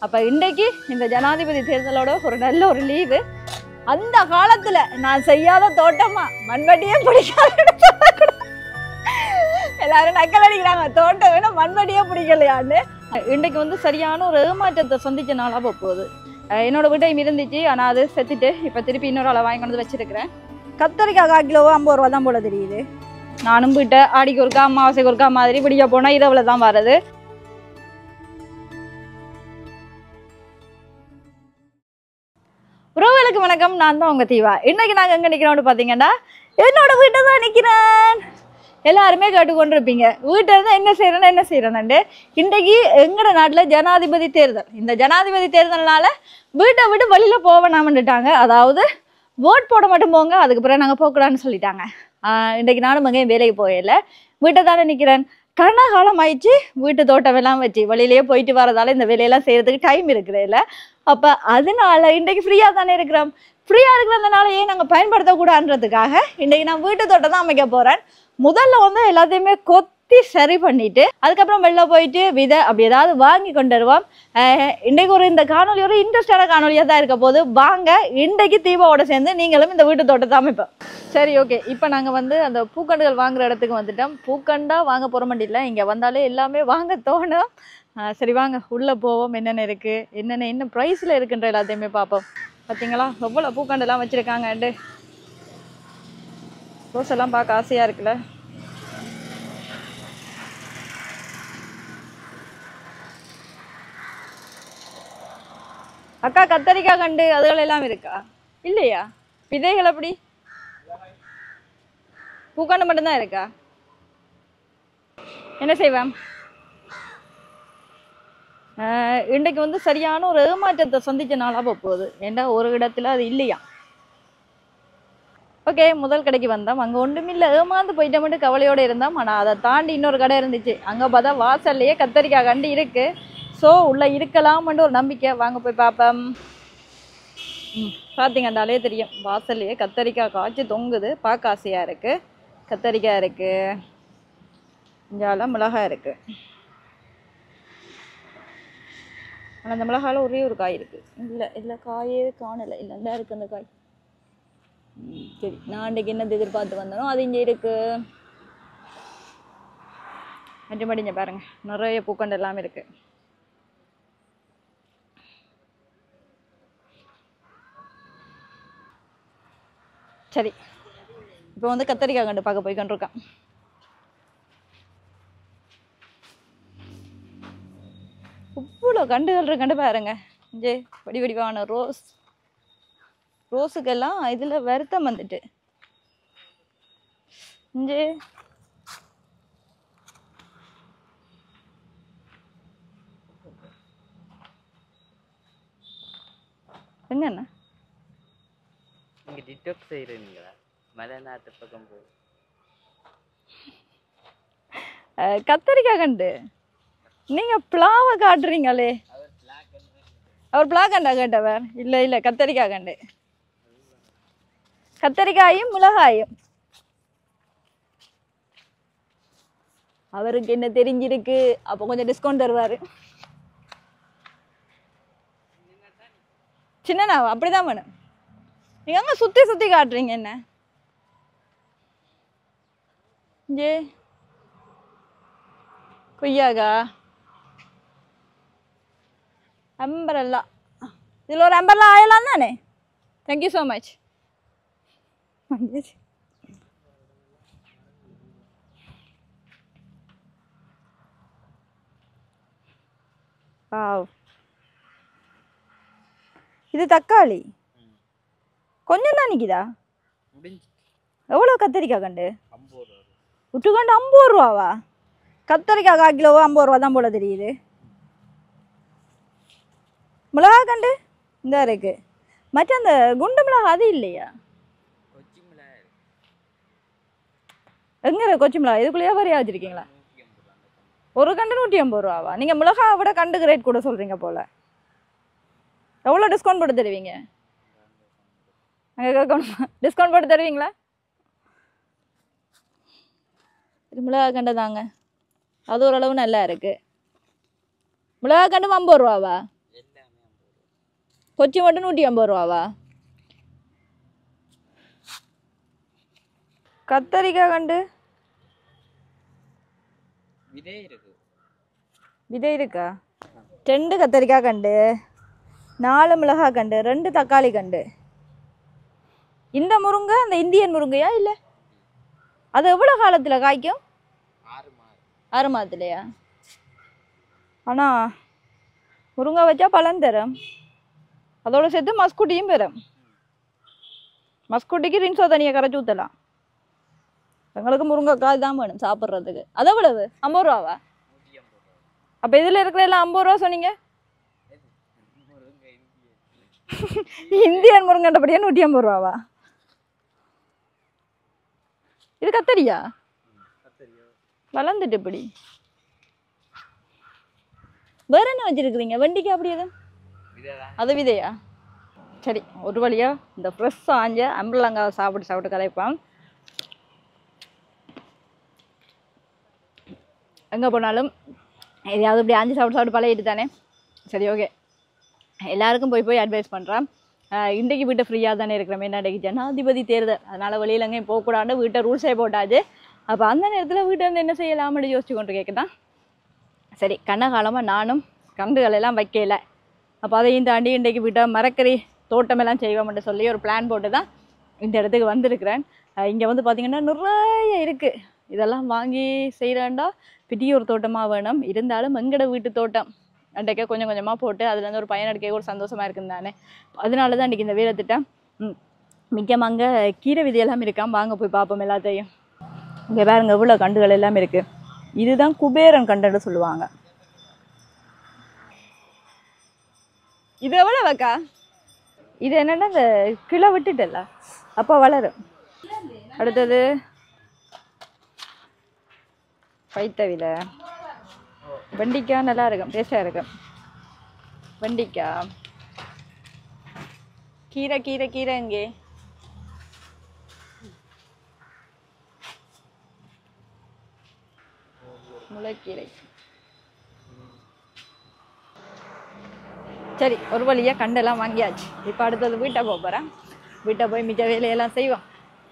அப்போ இன்றைக்கு இந்த ஜனாதிபதி தேர்தலோட ஒரு நல்ல ஒரு லீவு அந்த காலத்துல நான் செய்யாத தோட்டமா மண்வெட்டியே பிடிக்காதுன்னு சொல்லக்கூடாது. எல்லாரும் நக்கல் அடிக்கிறாங்க தோட்டம் வேணும் மண்வெட்டியே பிடிக்கலையான்னு இன்றைக்கு வந்து சரியான ஒரு ஏமாற்றத்தை சந்திச்ச நாளாக போக போகுது அஹ் என்னோட வீட்டையும் இருந்துச்சு ஆனால் அது செத்துட்டு இப்போ திருப்பி இன்னொரு ஆளை வாங்கி கொண்டு வந்து வச்சிருக்கிறேன் கத்தரிக்காய் கால் கிலோ ஐம்பது ரூபா தான் போல தெரியுது நானும் வீட்டை ஆடிக்கு ஒருக்கா அமாவாசைக்கு ஒருக்கா மாதிரி பிடிக்க போனால் இரவில் தான் வருது உறவுகளுக்கு வணக்கம் நான் தான் உங்க தீவா இன்னைக்கு நாங்கள் எங்கே நிற்கிறோம்னு பார்த்தீங்கன்னா என்னோட வீட்டை தான் நிற்கிறேன் எல்லாருமே கேட்டுக்கொண்டிருப்பீங்க வீட்டில் இருந்து என்ன செய்யறேன்னு என்ன செய்யறேன்னு இன்றைக்கு எங்கட நாட்டில் ஜனாதிபதி தேர்தல் இந்த ஜனாதிபதி தேர்தல்னால வீட்டை விட்டு வெளியில் போக வேணாமன்னுட்டாங்க அதாவது ஓட் போட மட்டும் போங்க அதுக்கு பிறகு நாங்கள் போகக்கூடாதுன்னு சொல்லிட்டாங்க ஆஹ் இன்றைக்கு நானும் எங்கேயும் வேலைக்கு போகல வீட்டை தானே நிற்கிறேன் கனகாலம் ஆயிடுச்சு வீட்டு தோட்டம் எல்லாம் வச்சு வெளியிலேயே போயிட்டு வரதால இந்த வேலையெல்லாம் செய்யறதுக்கு டைம் இருக்கிறதில்ல அப்போ அதனால இன்றைக்கு ஃப்ரீயாக தானே இருக்கிறோம் ஃப்ரீயாக இருக்கிறதுனால ஏன் நாங்கள் பயன்படுத்தக்கூடாதுன்றதுக்காக இன்றைக்கி நான் வீட்டு தோட்டம் தான் அமைக்க போகிறேன் முதல்ல வந்து எல்லாத்தையுமே கொத்தி சரி பண்ணிட்டு அதுக்கப்புறம் வெளில போயிட்டு விதை அப்படி ஏதாவது வாங்கி கொண்டு வருவோம் அஹ் இன்றைக்கு ஒரு இந்த காணொலி ஒரு இன்ட்ரெஸ்டான காணொலியாக தான் இருக்க போது வாங்க இன்றைக்கு தீபாவோட சேர்ந்து நீங்களும் இந்த வீட்டு தோட்டத்தை அமைப்போம் சரி ஓகே இப்போ நாங்கள் வந்து அந்த பூக்கண்டுகள் வாங்குற இடத்துக்கு வந்துட்டோம் பூக்கண்டா வாங்க போகிற மாட்டில்ல இங்கே வந்தாலே எல்லாமே வாங்க தோணும் ஆஹ் சரி வாங்க உள்ளே போவோம் என்னென்ன இருக்குது என்னென்ன என்ன ப்ரைஸில் இருக்குன்ற எல்லாத்தையுமே பார்ப்போம் பார்த்தீங்களா எவ்வளோ பூக்கண்டெல்லாம் வச்சுருக்காங்கண்டு ரோஸ் எல்லாம் பார்க்க ஆசையாக இருக்குல்ல அக்கா கத்தரிக்காய் கண்டு அதுகள் எல்லாம் இருக்கா இல்லையா விதைகள் எப்படி பூக்கண்டு மட்டும்தான் இருக்கா என்ன செய்வேன் ஆஹ் இன்றைக்கு வந்து சரியான ஒரு ஏமாற்றத்தை சந்திச்ச நாளாக போக போகுது ஏண்டா ஒரு இடத்துல அது இல்லையா ஓகே முதல் கடைக்கு வந்தோம் அங்கே ஒன்றுமில்ல ஏமாந்து போயிட்டோம்னு கவலையோடு இருந்தோம் ஆனால் அதை தாண்டி இன்னொரு கடை இருந்துச்சு அங்கே பார்த்தா வாசல்லையே கத்தரிக்காய் கண்டு இருக்கு ஸோ உள்ளே இருக்கலாம்னு ஒரு நம்பிக்கை வாங்க போய் பார்ப்போம் ம் பார்த்தீங்கன்னாலே தெரியும் வாசல்லையே கத்தரிக்காய் காய்ச்சி தொங்குது பார்க்க ஆசையாக இருக்குது கத்தரிக்காய் இருக்குது இஞ்சால மிளகாய் இருக்குது ஆனால் அந்த மிளகாயில் ஒரே ஒரு காய் இருக்குது இல்லை இல்லை காயே காணலை இல்லை இல்லை இருக்குது அந்த காய் ம், சரி நான் அன்றைக்கு என்னது எதிர்பார்த்து வந்தனோ அது இங்கே இருக்குது மற்றபடி இங்கே பாருங்க நிறைய பூக்கண்டு எல்லாமே இருக்குது சரி இப்போ வந்து கத்தரிக்காய் கண்டு பார்க்க போய் கொண்டிருக்கேன் இவ்வளோ கண்டுகள் இருக்கண்டு பாருங்க இங்கே வடி வடிவான ரோஸ் ரோஸுக்கெல்லாம் இதில் வருத்தம் வந்துட்டு இங்கே எங்கண்ணா நீங்க டிக்டாக் செய்கிறீங்களா மலை நாட்டு பக்கம் போய் அஹ், கத்தரிக்காய் கண்டு நீங்க பிளாவை காட்டுறீங்களே அவர் பிளாக்கண்டா கேட்டவர் இல்லை இல்லை கத்தரிக்காய் கண்டு கத்தரிக்காயும் மிளகாயும் அவருக்கு என்ன தெரிஞ்சிருக்கு அப்போ கொஞ்சம் டிஸ்கவுண்ட் தருவாரு சின்னண்ணா அப்படிதான் வேணும் நீங்க அங்க சுத்தி சுத்தி காட்டுறீங்க என்ன ஜே கொய்யாக்கா அம்பரல்லா இதில் ஒரு அம்பர்லா ஆயலாம் தானே தேங்க்யூ ஸோ மச் வாவ் இது தக்காளி கொஞ்சம் தான் நிற்கிதா முடிஞ்சு எவ்வளோ கத்திரிக்காய் கண்டு ஐம்பது ரூபா விட்டுக்கண்டு ஐம்பது ரூபாவா கத்தரிக்காய் கால் கிலோ ஐம்பது ரூபா தான் போல தெரியுது மிளகா கண்டு இந்த இருக்கு மற்ற அந்த குண்டு மிளகா அது இல்லையா கொச்சி மிளகாய் இருக்கு. எங்க இருக்கு கொச்சி மிளகா இதுக்குள்ளேயே வரையா வச்சிருக்கீங்களா நூற்றி ஐம்பது ரூபா அந்த கம்பு. ஒரு கண்டு நூற்றி ஐம்பது ரூபாவா நீங்கள் மிளகா விட கண்டுக்கு ரேட் கூட சொல்கிறீங்க போல எவ்வளோ டிஸ்கவுண்ட் போட்டு தருவீங்க அங்கே கேட்கணுமா டிஸ்கவுண்ட் போட்டு தருவீங்களா இது மிளகா கண்டு தாங்க அது ஓரளவு நல்லா இருக்கு மிளகா கண்டு ஐம்பது ரூபாவா என்ன கொச்சி மட்டும் நூற்றி ஐம்பது ரூபாவா கத்தரிக்காய் கண்டு இதே இருக்கு விதை இருக்கா ரெண்டு கத்தரிக்காய் கண்டு நாலு மிளகாய் கண்டு ரெண்டு தக்காளி கண்டு இந்த முருங்கை அந்த இந்தியன் முருங்கையா இல்லை அது எவ்வளோ காலத்தில் காய்க்கும் ஆறு மாதம் ஆறு மாதத்துலையா ஆனால் முருங்கை வச்சா பலன் தரும் அதோட சேர்த்து மஸ்குட்டியும் பெறும் மஸ்குட்டிக்கு ரின்சோ தனியாக கரைச்சி ஊற்றலாம் எங்களுக்கு முருங்கைக்காய் தான் வேணும் சாப்பிட்றதுக்கு அது எவ்வளவு ஐம்பது ரூபாவா நூற்றி ஐம்பது ரூபா அப்போ இதில் இருக்கிற எல்லாம் ஐம்பது ரூபா சொன்னீங்க முருங்கை இந்திய இந்தியன் முருங்கன்றபடியா நூற்றி ஐம்பது ரூபாவா இது கத்தரியா கத்தரியோ வளர்ந்துட்டு இப்படி வேற என்ன வச்சிருக்கிறீங்க வெண்டிக்காய் அப்படி எதுவும் இதெல்லாம் அது விதையா சரி ஒரு வழியா இந்த ஃப்ரெஷ் ஆஞ்ச அம்பலங்காவை சாப்பிட்டு சாப்பிட்டு கலைப்பான் எங்கே போனாலும் எதையாவது இப்படி ஆஞ்சு சாப்பிட்டு சாப்பிட்டு பழகிட்டு தானே சரி ஓகே எல்லாருக்கும் போய் போய் அட்வைஸ் பண்ணுறேன் இன்றைக்கு வீட்டை ஃப்ரீயாக தானே இருக்கிறோம் என்ன இன்றைக்கு ஜனாதிபதி தேர்தல் அதனால் வெளியில் எங்கேயும் போகக்கூடாது வீட்டை ரூல்ஸே போட்டாச்சு அப்போ அந்த நேரத்தில் வீட்டை வந்து என்ன செய்யலாம்னு யோசிச்சு கொண்டு கேட்குதான் சரி கண்ணகாலமாக நானும் கண்டுகள் எல்லாம் வைக்கல அப்போ அதையும் தாண்டி இன்றைக்கு வீட்டை மரக்கறி தோட்டமெல்லாம் செய்வோம்னு சொல்லி ஒரு பிளான் போட்டு தான் இந்த இடத்துக்கு வந்திருக்கிறேன் இங்கே வந்து பார்த்திங்கன்னா நிறைய இருக்குது இதெல்லாம் வாங்கி செய்கிறேன்டா பெரிய ஒரு தோட்டமாக வேணும் இருந்தாலும் எங்கட வீட்டு தோட்டம் அன்றைக்கே கொஞ்சம் கொஞ்சமாக போட்டு அதுலேருந்து ஒரு பையன் எடுக்க ஒரு சந்தோஷமாக இருக்குன்னு தானே அதனால தான் இன்றைக்கி இந்த வேலை திட்டம் ம் மிக்கமாக அங்கே கீரை விதையெல்லாம் இருக்காம் வாங்க போய் பார்ப்போம் எல்லாத்தையும் இங்கே பாருங்க இவ்வளோ கண்டுகள் எல்லாம் இருக்குது இதுதான் குபேரன் கண்டுன்னு சொல்லுவாங்க இது எவ்வளோ வைக்கா இது என்னன்னா இந்த கிளை விட்டுட்டல அப்போ வளரும் அடுத்தது பைத்தவில வெண்டிக்காய் நல்லா இருக்கும் டேஸ்டாக இருக்கும் வெண்டிக்காய் கீரை கீரை கீரை இங்கே முளைக்கீரை சரி ஒரு வழியாக கண்டெல்லாம் வாங்கியாச்சு இப்போ அடுத்தது வீட்டை போக போகிறேன் வீட்டை போய் மிச்ச வேலையெல்லாம் செய்வோம்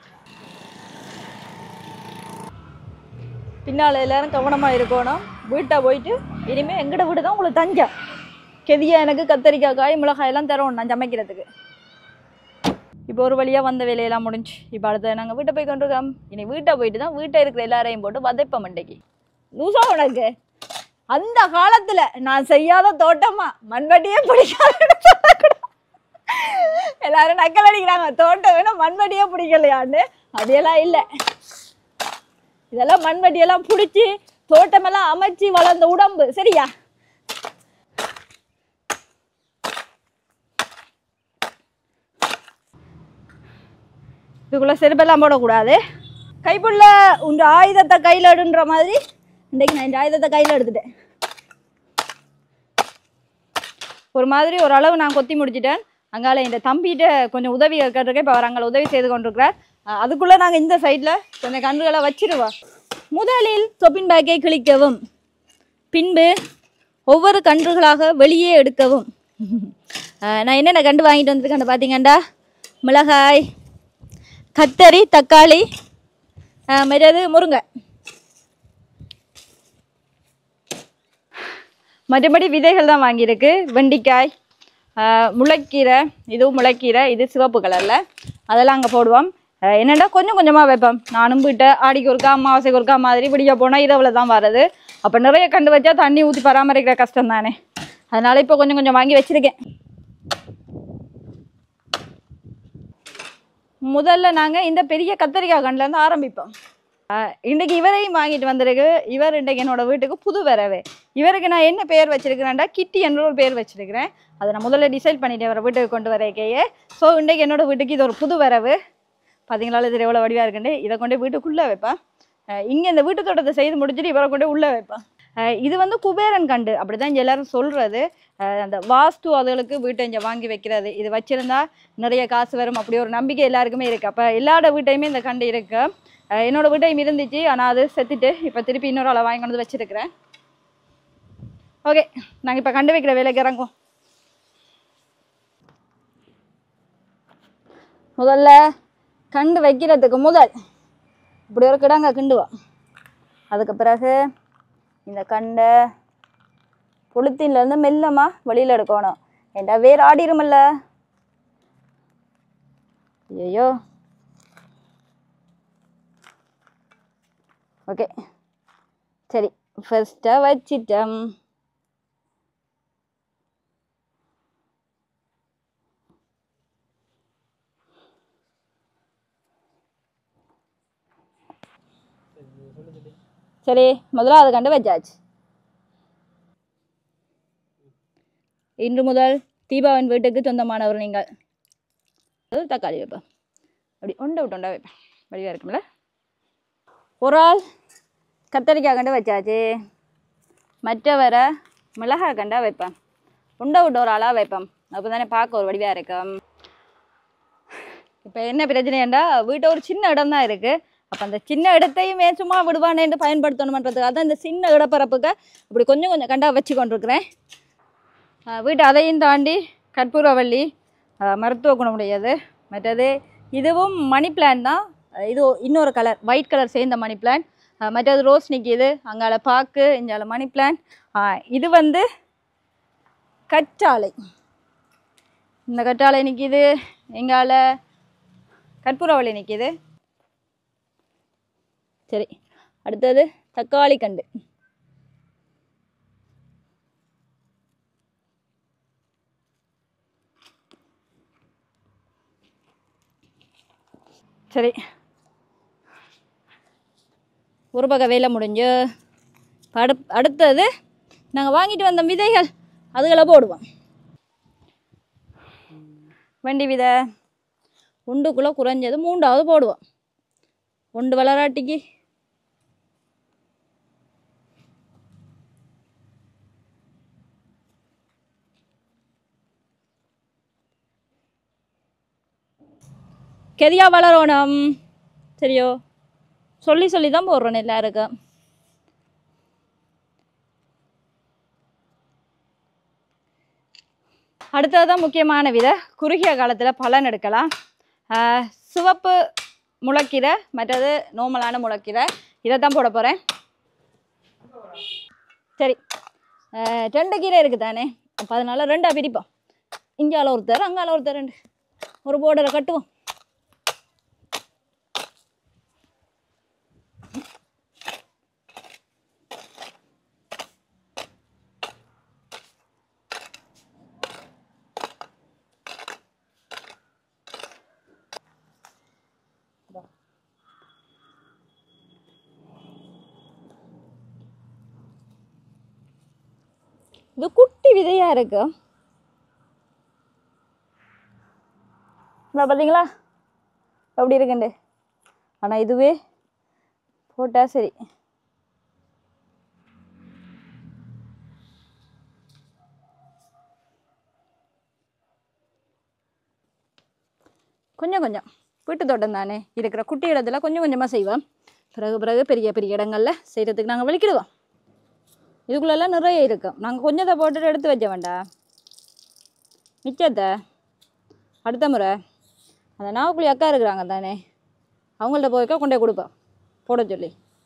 பின்னால் எல்லாரும் கவனமாக இருக்கணும் வீட்டை போயிட்டு இனிமேல் எங்கட வீடு தான் உங்களுக்கு தஞ்சம் கெதியா எனக்கு கத்தரிக்காய் காய் மிளகாய் எல்லாம் தரோம் நான் சமைக்கிறதுக்கு இப்போ ஒரு வழியாக வந்த வேலையெல்லாம் முடிஞ்சு இப்போ அடுத்து நாங்கள் வீட்டை போய் கொண்டிருக்கோம் இனி வீட்டை போயிட்டு தான் வீட்டை இருக்கிற எல்லாரையும் போட்டு வதைப்போம் மண்டைக்கு லூசா உனக்கு அந்த காலத்துல நான் செய்யாத தோட்டமா மண்வெட்டியே பிடிக்காதுன்னு சொல்லக்கூடாது. எல்லாரும் நக்கல் அடிக்கிறாங்க தோட்டம் வேணும் மண்வெட்டியே பிடிக்கலையான்னு அப்படியெல்லாம் இல்லை இதெல்லாம் மண்வெட்டியெல்லாம் பிடிச்சி தோட்டமெல்லாம் அமைச்சு வளர்ந்த உடம்பு சரியா இதுக்குள்ள செருப்பெல்லாம் போடக்கூடாது கைப்புள்ள உன்ற ஆயுதத்தை கையில் எடுன்ற மாதிரி இன்றைக்கு நான் இந்த ஆயுதத்தை கையில் எடுத்துட்டேன் ஒரு மாதிரி ஒரு அளவு நான் கொத்தி முடிச்சிட்டேன் அங்கால இந்த தம்பிகிட்ட கொஞ்சம் உதவி கேட்டிருக்கேன் இப்போ அவர் அங்கே உதவி செய்து கொண்டிருக்கிறார் அஹ் அதுக்குள்ள நாங்கள் இந்த சைடில் கொஞ்சம் கன்றுகளை வச்சிருவோம் முதலில் சொப்பின் பேக்கை கிழிக்கவும் பின்பு ஒவ்வொரு கன்றுகளாக வெளியே எடுக்கவும் அஹ் நான் என்னென்ன கண்டு வாங்கிட்டு வந்திருக்கேன் பார்த்தீங்கண்டா மிளகாய் கத்தரி தக்காளி அஹ் மற்றது முருங்கை மற்றபடி விதைகள் தான் வாங்கியிருக்கு வெண்டிக்காய் ஆஹ் முளைக்கீரை இதுவும் முளைக்கீரை இது சிவப்பு கலரில் அதெல்லாம் அங்கே போடுவோம் ஆஹ் என்னடா கொஞ்சம் கொஞ்சமாக வைப்போம் நானும் போயிட்டு ஆடிக்கு ஒருக்கா அமாவாசைக்கு ஒருக்கா மாதிரி விடிய போனால் இரவில் தான் வர்றது அப்போ நிறைய கண்டு வச்சா தண்ணி ஊற்றி பராமரிக்கிற கஷ்டம் தானே அதனால இப்போ கொஞ்சம் கொஞ்சம் வாங்கி வச்சிருக்கேன் முதல்ல நாங்கள் இந்த பெரிய கத்திரிக்காய் கண்டுலேருந்து ஆரம்பிப்போம் ஆஹ் இன்னைக்கு இவரையும் வாங்கிட்டு வந்திருக்கு இவர் இன்றைக்கு என்னோட வீட்டுக்கு புது வரவே இவருக்கு நான் என்ன பேர் வச்சிருக்கிறேன்டா கிட்டி என்ற ஒரு பேர் வச்சிருக்கிறேன் அதை நான் முதல்ல டிசைட் பண்ணிட்டேன் இவரை வீட்டுக்கு கொண்டு வரக்கையே ஸோ இன்றைக்கு என்னோட வீட்டுக்கு இது ஒரு புது வரவு பார்த்தீங்களா இது எவ்வளோ வடிவாக இருக்குன்னு இதை கொண்டு போய் வீட்டுக்குள்ளே வைப்பேன் இங்கே இந்த வீட்டு தோட்டத்தை செய்து முடிச்சுட்டு இவரை கொண்டு போய் உள்ளே வைப்பேன் அஹ் இது வந்து குபேரன் கண்டு அப்படி தான் இங்கே எல்லாரும் சொல்கிறது அந்த வாஸ்து அதுகளுக்கு வீட்டை இங்கே வாங்கி வைக்கிறது இது வச்சிருந்தா நிறைய காசு வரும் அப்படி ஒரு நம்பிக்கை எல்லாருக்குமே இருக்குது அப்போ எல்லாரோட வீட்டையுமே இந்த கண்டு இருக்கு அஹ் என்னோட வீட்டையும் இருந்துச்சு ஆனால் அது செத்துட்டு இப்போ திருப்பி இன்னொரு அளவு வாங்கி கொண்டு வந்து வச்சிருக்கிறேன் ஓகே நாங்கள் இப்போ கண்டு வைக்கிற வேலைக்கு இறங்குவோம் முதல்ல கண்டு வைக்கிறதுக்கு முதல் இப்படி ஒரு கிடங்க கிண்டுவோம் அதுக்கு பிறகு இந்த கண்டை புளுத்தின்லேருந்து மெல்லமாக வெளியில் எடுக்கணும் ஏண்டா வேர் ஆடிருமல்ல ஐயோ ஓகே சரி ஃபஸ்ட்டாக வச்சிட்டேன் சரி முதல்ல அதை கண்டு வச்சாச்சு இன்று முதல் தீபாவின் வீட்டுக்கு சொந்தமானவர் நீங்கள் அது தக்காளி வைப்பேன் அப்படி உண்டை விட்டு உண்டா வைப்பேன் வடிவாக இருக்கும்ல ஒரு ஆள் கத்தரிக்காய் கண்டு வச்சாச்சு மற்றவரை மிளகாய் கண்டா வைப்பேன் உண்டை விட்டு ஒரு ஆளாக வைப்பேன் அப்போ தானே பார்க்க ஒரு வடிவாக இருக்கும் இப்போ என்ன பிரச்சனைண்டா வீட்டை ஒரு சின்ன இடம் தான் இருக்குது அப்போ அந்த சின்ன இடத்தையுமே சும்மா விடுவானேன்னு பயன்படுத்தணுமன்றதுக்காக தான் இந்த சின்ன இடப்பரப்புக்கு இப்படி கொஞ்சம் கொஞ்சம் கண்டா வச்சு கொண்டிருக்கிறேன் ஆஹ் வீட்டு அதையும் தாண்டி கற்பூரவள்ளி ஆஹ் மருத்துவ குணமுடையது மற்றது இதுவும் மணி பிளான் தான் ஆஹ் இது இன்னொரு கலர் ஒயிட் கலர் சேர்ந்த மணி பிளான் மற்றது ரோஸ் நிற்கிது அங்கால பாக்கு இங்கால மணி பிளான் இது வந்து கற்றாழை இந்த கற்றாழை நிற்கிது எங்கால கற்பூரவள்ளி நிற்கிது சரி அடுத்தது தக்காளி கண்டு சரி ஒரு பக்கம் வேலை முடிஞ்சு அடு அடுத்தது நாங்கள் வாங்கிட்டு வந்த விதைகள் அதுகளை போடுவோம் வண்டி விதை ஒன்றுக்குள்ளே குறைஞ்சது மூன்றாவது போடுவோம் ஒன்று வளராட்டிக்கு கெதியா வளரணும் சரியோ சொல்லி சொல்லி தான் போடுறோம் எல்லாருக்கும் அடுத்தது தான் முக்கியமான விதை குறுகிய காலத்தில் பலன் எடுக்கலாம் ஆஹ் சிவப்பு முளைக்கீரை மற்றது நோமலான முளைக்கீரை இதை தான் போட போகிறேன் சரி ஆஹ் ரெண்டு கீரை இருக்குது தானே அப்போ அதனால ரெண்டாக பிரிப்போம் இங்கால ஒருத்தர் அங்கால ஒருத்தர் ரெண்டு ஒரு போர்டரை கட்டுவோம் இது குட்டி விதையா இருக்கு இந்த பார்த்தீங்களா எப்படி இருக்குண்டு ஆனால் இதுவே போட்டா சரி கொஞ்சம் கொஞ்சம் வீட்டு தோட்டம் தானே இருக்கிற குட்டி இடத்துல கொஞ்சம் கொஞ்சமாக செய்வோம் பிறகு பிறகு பெரிய பெரிய இடங்கள்ல செய்கிறதுக்கு நாங்கள் வலிக்கிடுவோம் இதுக்குள்ளெல்லாம் நிறைய இருக்கும் நாங்கள் கொஞ்சத்தை போட்டுட்டு எடுத்து வைக்க வேண்டாம் மிச்சத்தை அடுத்த முறை அந்த நாவுக்குழி அக்கா இருக்கிறாங்க தானே அவங்கள்ட்ட போய்க்க கொண்டே கொடுப்போம் போட சொல்லி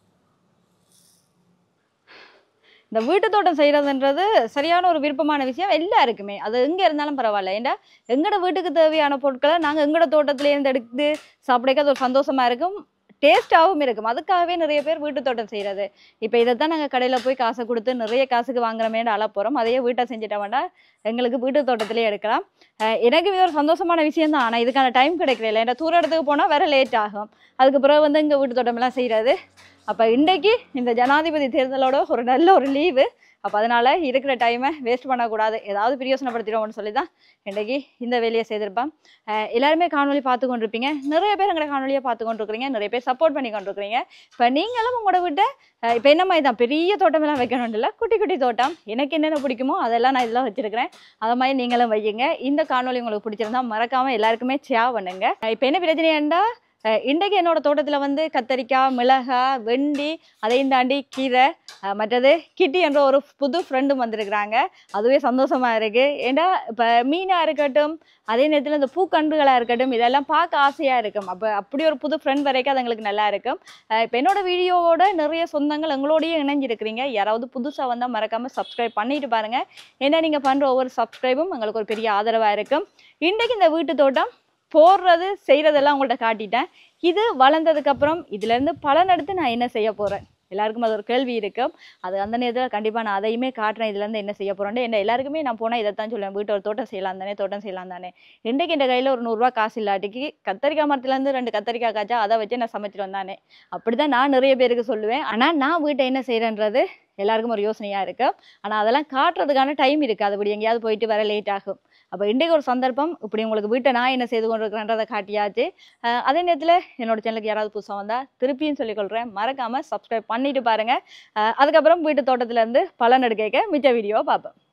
இந்த வீட்டு தோட்டம் செய்கிறதுன்றது சரியான ஒரு விருப்பமான விஷயம் எல்லாருக்குமே அது எங்கே இருந்தாலும் பரவாயில்ல ஏன்டா எங்களோட வீட்டுக்கு தேவையான பொருட்களை நாங்கள் எங்களோட தோட்டத்துலேருந்து எடுத்து சாப்பிடக்க அது ஒரு சந்தோஷமா இருக்கும் டேஸ்ட்டாகவும் இருக்கும் அதுக்காகவே நிறைய பேர் வீட்டு தோட்டம் செய்கிறது இப்போ இதை தான் நாங்கள் கடையில் போய் காசை கொடுத்து நிறைய காசுக்கு வாங்குறமேன்னு அழ போகிறோம் அதையே வீட்டை செஞ்சுட்ட வேண்டாம் எங்களுக்கு வீட்டு தோட்டத்திலே எடுக்கலாம் அஹ் எனக்கு இது ஒரு சந்தோஷமான விஷயம் தான் ஆனால் இதுக்கான டைம் கிடைக்கல ஏன்னா தூர இடத்துக்கு போனால் வேற லேட் ஆகும் அதுக்கு பிறகு வந்து இங்கே வீட்டு தோட்டமெல்லாம் செய்கிறது அப்போ இன்றைக்கு இந்த ஜனாதிபதி தேர்தலோட ஒரு நல்ல ஒரு லீவு அப்போ அதனால் இருக்கிற டைமை வேஸ்ட் பண்ணக்கூடாது ஏதாவது பிரயோசனப்படுத்திடுவோம்னு சொல்லி தான் இன்றைக்கி இந்த வேலையை செய்திருப்பேன் அஹ் எல்லாருமே காணொலி பார்த்து கொண்டிருப்பீங்க நிறைய பேர் எங்களை காணொலியை பார்த்து கொண்டிருக்கிறீங்க நிறைய பேர் சப்போர்ட் பண்ணி கொண்டிருக்கிறீங்க இப்போ நீங்களும் உங்களோட விட்டு இப்போ என்ன மாதிரி தான் பெரிய தோட்டமெல்லாம் வைக்கணும் இல்லை குட்டி குட்டி தோட்டம் எனக்கு என்னென்ன பிடிக்குமோ அதெல்லாம் நான் இதெல்லாம் வச்சிருக்கிறேன் அதை மாதிரி நீங்களும் வையுங்க இந்த காணொலி உங்களுக்கு பிடிச்சிருந்தா மறக்காமல் எல்லாருக்குமே ஷேர் பண்ணுங்க இப்போ என்ன பிரச்சனையாண்டா அஹ் இன்றைக்கு என்னோட தோட்டத்தில் வந்து கத்தரிக்காய் மிளகாய் வெண்டி அதையும் தாண்டி கீரை அஹ் மற்றது கிட்டி என்ற ஒரு புது ஃப்ரெண்டும் வந்திருக்கிறாங்க அதுவே சந்தோஷமா இருக்கு ஏன்னா இப்போ மீனாக இருக்கட்டும் அதே நேரத்தில் இந்த பூக்கன்றுகளாக இருக்கட்டும் இதெல்லாம் பார்க்க ஆசையாக இருக்கும் அப்போ அப்படி ஒரு புது ஃப்ரெண்ட் வரைக்கும் அது எங்களுக்கு நல்லா இருக்கும் இப்போ என்னோட வீடியோவோட நிறைய சொந்தங்கள் எங்களோடயே இணைஞ்சிருக்கிறீங்க யாராவது புதுசாக வந்தால் மறக்காமல் சப்ஸ்கிரைப் பண்ணிட்டு பாருங்க ஏன்னா நீங்கள் பண்ணுற ஒவ்வொரு சப்ஸ்கிரைபும் எங்களுக்கு ஒரு பெரிய ஆதரவாக இருக்கும் இன்றைக்கு இந்த வீட்டு தோட்டம் போடுறது செய்கிறதெல்லாம் உங்கள்கிட்ட காட்டிட்டேன் இது வளர்ந்ததுக்கப்புறம் இதுலேருந்து பலன் எடுத்து நான் என்ன செய்ய போகிறேன் எல்லாருக்கும் அது ஒரு கேள்வி இருக்கும் அது அந்த நேரத்தில் கண்டிப்பாக நான் அதையுமே காட்டுறேன் இதுலேருந்து என்ன செய்ய போகிறேன் என்ன எல்லாருக்குமே நான் போனால் இதை தான் சொல்லுவேன் வீட்டு ஒரு தோட்டம் செய்யலாம் தானே தோட்டம் செய்யலாம் தானே இன்றைக்கு என் கையில் ஒரு நூறுரூவா காசு இல்லாட்டிக்கு கத்தரிக்காய் மரத்துலேருந்து ரெண்டு கத்தரிக்காய் காய்ச்சா அதை வச்சு நான் சமைச்சிட்டு வந்தானே அப்படி தான் நான் நிறைய பேருக்கு சொல்லுவேன் ஆனால் நான் வீட்டை என்ன செய்கிறேன்றது எல்லாருக்கும் ஒரு யோசனையாக இருக்கும் ஆனால் அதெல்லாம் காட்டுறதுக்கான டைம் இருக்குது அதுபடி எங்கேயாவது போயிட்டு வர லேட் ஆகும் அப்போ இன்றைக்கு ஒரு சந்தர்ப்பம் இப்படி உங்களுக்கு வீட்டை நான் என்ன செய்து கொண்டு இருக்கிறேன்றதை காட்டியாச்சு அஹ் அதே நேரத்தில் என்னோட சேனலுக்கு யாராவது புதுசாக வந்தால் திருப்பியும் சொல்லிக்கொள்கிறேன் மறக்காமல் சப்ஸ்கிரைப் பண்ணிட்டு பாருங்கள் அஹ் அதுக்கப்புறம் வீட்டு தோட்டத்துலேருந்து பலன் எடுக்க மிச்ச வீடியோவை பார்ப்பேன்